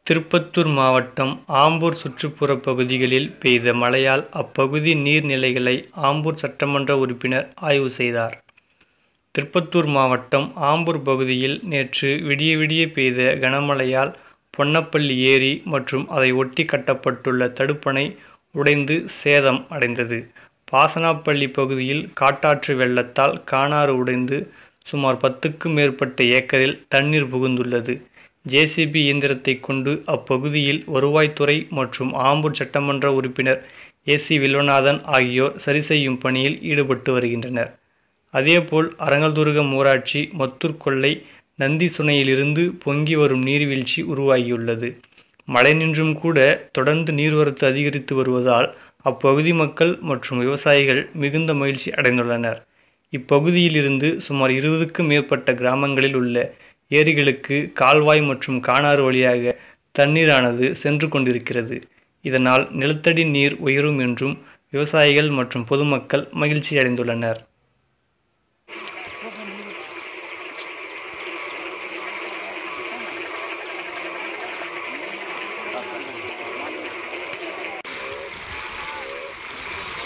திருப்பத்தூர் மாவட்டம் ஆம்பூர் சுற்றுப்புறப் பகுதிகளில் பெய்த மழையால் அப்பகுதி நீர்நிலைகளை ஆம்பூர் சட்டமன்ற உறுப்பினர் ஆய்வு செய்தார். திருப்பத்தூர் மாவட்டம் ஆம்பூர் பகுதியில் நேற்று விடிய விடிய பெய்த கனமழையால் பொன்னப்பள்ளி ஏரி மற்றும் அதை ஒட்டி கட்டப்பட்டுள்ள தடுப்பணை உடைந்து சேதம் அடைந்தது. பாசனாப்பள்ளி பகுதியில் காட்டாற்று வெள்ளத்தால் கானாறு உடைந்து சுமார் பத்துக்கும் மேற்பட்ட ஏக்கரில் தண்ணீர் புகுந்துள்ளது. ஜே. சி. பி. இயந்திரத்தை கொண்டு அப்பகுதியில் வருவாய்த்துறை மற்றும் ஆம்பூர் சட்டமன்ற உறுப்பினர் ஏ. சி. வில்வநாதன் ஆகியோர் சரி செய்யும் பணியில் ஈடுபட்டு வருகின்றனர். அதேபோல் அரங்கல்துருகம் ஊராட்சி மத்தூர் கொல்லை நந்திசுனையிலிருந்து பொங்கி வரும் நீர்வீழ்ச்சி உருவாகியுள்ளது. மழை நின்றும் கூட தொடர்ந்து நீர்வரத்து அதிகரித்து வருவதால் அப்பகுதி மக்கள் மற்றும் விவசாயிகள் மிகுந்த மகிழ்ச்சி அடைந்துள்ளனர். இப்பகுதியில் இருந்து சுமார் இருபதுக்கும் மேற்பட்ட கிராமங்களில் உள்ள ஏரிகளுக்கு கால்வாய் மற்றும் கானாறு வழியாக தண்ணீரானது சென்று கொண்டிருக்கிறது. இதனால் நிலத்தடி நீர் உயரும் என்றும் விவசாயிகள் மற்றும் பொதுமக்கள் மகிழ்ச்சி அடைந்துள்ளனர்.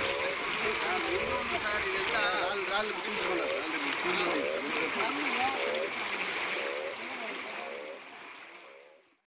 రాళ్ళు చూసుకోండి